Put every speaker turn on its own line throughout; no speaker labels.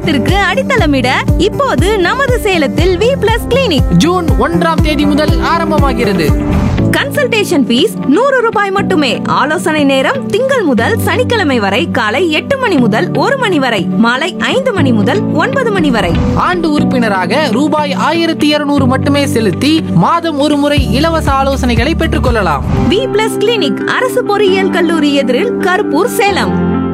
எதிர்காலத்திற்கு அடித்தளமிட இப்போது நமது சேலத்தில் வி பிளஸ் கிளினிக்
ஜூன் ஒன்றாம் தேதி முதல் ஆரம்பமாகிறது
கன்சல்டேஷன் ஃபீஸ் நூறு ரூபாய் மட்டுமே ஆலோசனை நேரம் திங்கள் முதல் சனிக்கிழமை வரை காலை எட்டு மணி முதல் ஒரு மணி வரை மாலை ஐந்து மணி முதல் ஒன்பது மணி வரை
ஆண்டு உறுப்பினராக ரூபாய் ஆயிரத்தி இருநூறு மட்டுமே செலுத்தி மாதம் ஒரு முறை இலவச ஆலோசனைகளை பெற்றுக்கொள்ளலாம்
வி பிளஸ் கிளினிக் அரசு பொறியியல் கல்லூரி எதிரில் கருப்பூர் சேலம்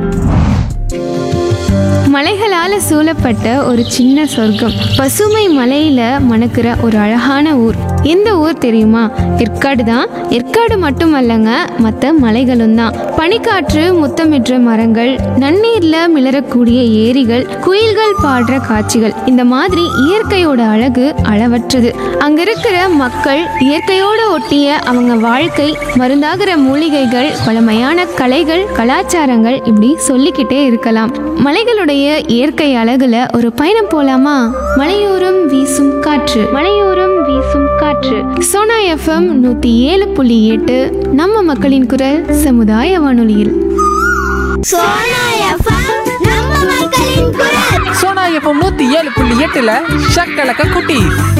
மலைகளால சூழப்பட்ட ஒரு சின்ன சொர்க்கம் பசுமை மலையில மணக்கிற ஒரு அழகான ஊர் எந்த ஊர் தெரியுமா ஏற்காடு தான் ஏற்காடு மட்டுமல்லங்க மற்ற மலைகளும் தான் பனிக்காற்று முத்தமிடுற மரங்கள் நன்னீர்ல மிளறக்கூடிய ஏரிகள் குயில்கள் பாடுற காட்சிகள் இந்த மாதிரி இயற்கையோட அழகு அளவற்றது அங்க இருக்கிற மக்கள் இயற்கையோட ஒட்டிய அவங்க வாழ்க்கை மருந்தாகிற மூலிகைகள் பழமையான கலைகள் கலாச்சாரங்கள் இப்படி சொல்லிக்கிட்டே இருக்கலாம் மலைகளுடைய இயற்கை அழகுல ஒரு பயணம் போலாமா மலையோரம் வீசும் காற்று மலையோரம் வீசும் காற்று சோனா எஃப்எம் நூத்தி ஏழு புள்ளி எட்டு நம்ம மக்களின் குரல் சமுதாய வானொலியில்
சோனா எஃப்எம் நம்ம மக்களின் குரல்
சோனா எஃப்எம் நூத்தி ஏழு புள்ளி எட்டுல ஷக்கலக்க குட்டி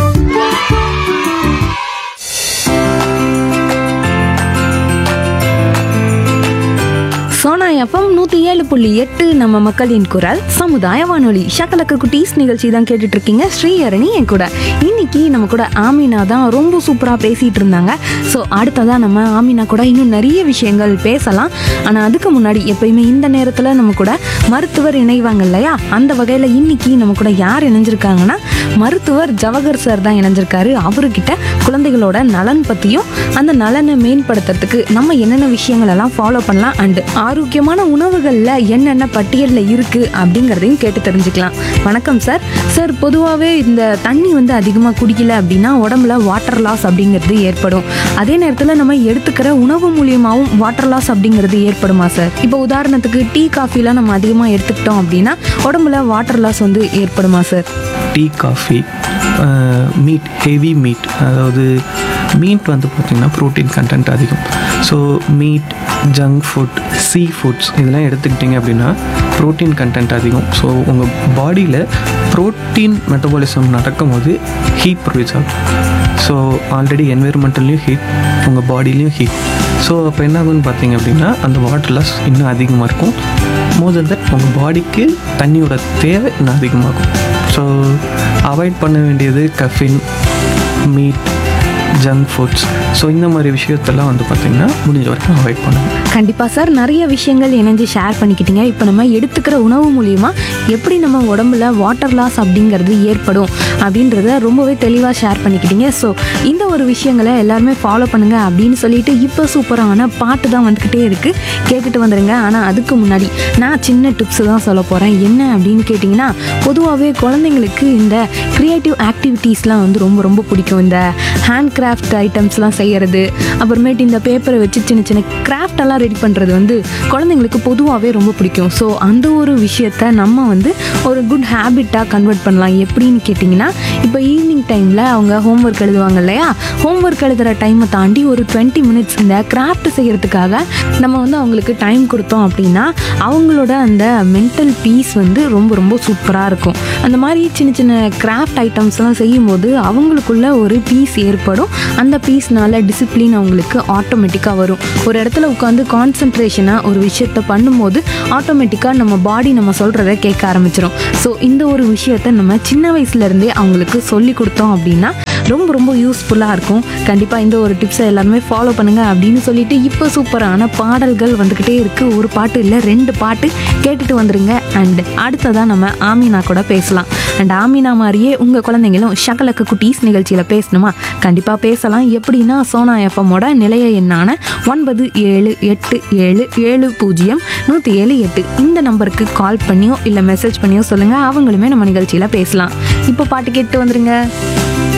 சோனா எஃப்எம் நூத்தி ஏழு புள்ளி எட்டு நம்ம மக்களின் குரல் சமுதாய வானொலி ஷக்கலக்கு குட்டீஸ் நிகழ்ச்சி தான் கேட்டுட்டு இருக்கீங்க ஸ்ரீஹரணி என் கூட இன்னைக்கு நம்ம கூட ஆமினா தான் ரொம்ப சூப்பரா பேசிட்டு இருந்தாங்க ஸோ அடுத்ததா நம்ம ஆமினா கூட இன்னும் நிறைய விஷயங்கள் பேசலாம் ஆனா அதுக்கு முன்னாடி எப்பயுமே இந்த நேரத்துல நம்ம கூட மருத்துவர் இணைவாங்க இல்லையா அந்த வகையில இன்னைக்கு நம்ம கூட யார் இணைஞ்சிருக்காங்கன்னா மருத்துவர் ஜவஹர் சார் தான் இணைஞ்சிருக்காரு அவர்கிட்ட குழந்தைகளோட நலன் பத்தியும் அந்த நலனை மேம்படுத்துறதுக்கு நம்ம என்னென்ன விஷயங்கள் எல்லாம் ஃபாலோ பண்ணலாம் அண்ட் ஆரோக்கியமான உணவுகள்ல என்னென்ன பட்டியல்ல இருக்கு அப்படிங்கறதையும் கேட்டு தெரிஞ்சுக்கலாம் வணக்கம் சார் சார் பொதுவாகவே இந்த தண்ணி வந்து அதிகமாக குடிக்கல அப்படின்னா உடம்புல வாட்டர் லாஸ் அப்படிங்கிறது ஏற்படும் அதே நேரத்தில் நம்ம எடுத்துக்கிற உணவு மூலியமாகவும் வாட்டர் லாஸ் அப்படிங்கிறது ஏற்படுமா சார் இப்போ உதாரணத்துக்கு டீ காஃபிலாம் நம்ம அதிகமாக எடுத்துக்கிட்டோம் அப்படின்னா உடம்புல வாட்டர் லாஸ் வந்து ஏற்படுமா sir
tea coffee meat heavy meat அதாவது மீட் வந்து பார்த்திங்கன்னா ப்ரோட்டீன் கண்டென்ட் அதிகம் so meat junk food sea foods இதெல்லாம் எடுத்துக்கிட்டிங்க அப்படின்னா ப்ரோட்டீன் கண்டென்ட் அதிகம் ஸோ உங்கள் பாடியில் ப்ரோட்டீன் மெட்டபாலிசம் நடக்கும்போது ஹீட் ப்ரொடியூஸ் ஆகும் ஸோ ஆல்ரெடி என்விரான்மெண்டல்லையும் ஹீட் உங்கள் பாடியிலையும் ஹீட் ஸோ அப்போ என்ன ஆகும்னு பார்த்தீங்க அப்படின்னா அந்த வாட்டர் லாஸ் இன்னும் அதிகமாக இருக்கும் மோர் than தட் உங்கள் பாடிக்கு தண்ணியோட தேவை இன்னும் அதிகமாகும் ஸோ அவாய்ட் பண்ண வேண்டியது caffeine meat junk foods so இந்த மாதிரி விஷயத்தெல்லாம் வந்து பார்த்திங்கன்னா முடிஞ்ச வரைக்கும் அவாய்ட் பண்ணுங்கள்
கண்டிப்பாக சார் நிறைய விஷயங்கள் இணைஞ்சு ஷேர் பண்ணிக்கிட்டீங்க இப்போ நம்ம எடுத்துக்கிற உணவு மூலியமா எப்படி நம்ம உடம்புல வாட்டர் லாஸ் அப்படிங்கிறது ஏற்படும் அப்படின்றத ரொம்பவே தெளிவாக ஷேர் பண்ணிக்கிட்டீங்க ஸோ இந்த ஒரு விஷயங்களை எல்லாருமே ஃபாலோ பண்ணுங்க அப்படின்னு சொல்லிட்டு இப்போ சூப்பரான பாட்டு தான் வந்துக்கிட்டே இருக்கு கேட்டுட்டு வந்துடுங்க ஆனால் அதுக்கு முன்னாடி நான் சின்ன டிப்ஸ் தான் சொல்ல போகிறேன் என்ன அப்படின்னு கேட்டிங்கன்னா பொதுவாகவே குழந்தைங்களுக்கு இந்த க்ரியேட்டிவ் ஆக்டிவிட்டீஸ்லாம் வந்து ரொம்ப ரொம்ப பிடிக்கும் இந்த ஹேண்ட் கிராஃப்ட் ஐட்டம்ஸ்லாம் செய்கிறது அப்புறமேட்டு இந்த பேப்பரை வச்சு சின்ன சின்ன கிராஃப்ட் எல்லாம் ரெடி பண்ணுறது வந்து குழந்தைங்களுக்கு பொதுவாகவே ரொம்ப பிடிக்கும் ஸோ அந்த ஒரு விஷயத்த நம்ம வந்து ஒரு குட் ஹேபிட்டாக கன்வெர்ட் பண்ணலாம் எப்படின்னு கேட்டிங்கன்னா இப்போ ஈவினிங் டைமில் அவங்க ஹோம்ஒர்க் எழுதுவாங்க இல்லையா ஹோம்ஒர்க் எழுதுகிற டைமை தாண்டி ஒரு டுவெண்ட்டி மினிட்ஸ் இந்த கிராஃப்ட் செய்கிறதுக்காக நம்ம வந்து அவங்களுக்கு டைம் கொடுத்தோம் அப்படின்னா அவங்களோட அந்த மென்டல் பீஸ் வந்து ரொம்ப ரொம்ப சூப்பராக இருக்கும் அந்த மாதிரி சின்ன சின்ன கிராஃப்ட் ஐட்டம்ஸ்லாம் செய்யும்போது அவங்களுக்குள்ள ஒரு பீஸ் ஏற்படும் அந்த பீஸ்னால டிசிப்ளின் அவங்களுக்கு ஆட்டோமேட்டிக்காக வரும் ஒரு இடத்துல உட்காந்து கான்சென்ட்ரேஷனாக ஒரு விஷயத்த பண்ணும்போது ஆட்டோமேட்டிக்காக நம்ம பாடி நம்ம சொல்கிறத கேட்க ஆரம்பிச்சிடும் ஸோ இந்த ஒரு விஷயத்த நம்ம சின்ன வயசுலேருந்தே அவங்களுக்கு சொல்லி கொடுத்தோம் அப்படின்னா ரொம்ப ரொம்ப யூஸ்ஃபுல்லாக இருக்கும் கண்டிப்பாக இந்த ஒரு டிப்ஸை எல்லாருமே ஃபாலோ பண்ணுங்க அப்படின்னு சொல்லிட்டு இப்போ சூப்பரான பாடல்கள் வந்துக்கிட்டே இருக்குது ஒரு பாட்டு இல்லை ரெண்டு பாட்டு கேட்டுட்டு வந்துருங்க அண்ட் அடுத்ததாக நம்ம ஆமினா கூட பேசலாம் அண்ட் ஆமினா மாதிரியே உங்கள் குழந்தைங்களும் ஷகலக்கு குட்டீஸ் நிகழ்ச்சியில் பேசணுமா கண்டிப்பாக பேசலாம் எப்படின்னா சோனா எஃப்எம்மோட நிலைய எண்ணான ஒன்பது ஏழு எட்டு ஏழு ஏழு பூஜ்ஜியம் நூற்றி ஏழு எட்டு இந்த நம்பருக்கு கால் பண்ணியோ இல்லை மெசேஜ் பண்ணியோ சொல்லுங்கள் அவங்களுமே நம்ம நிகழ்ச்சியில் பேசலாம் இப்போ பாட்டு கேட்டு வந்துருங்க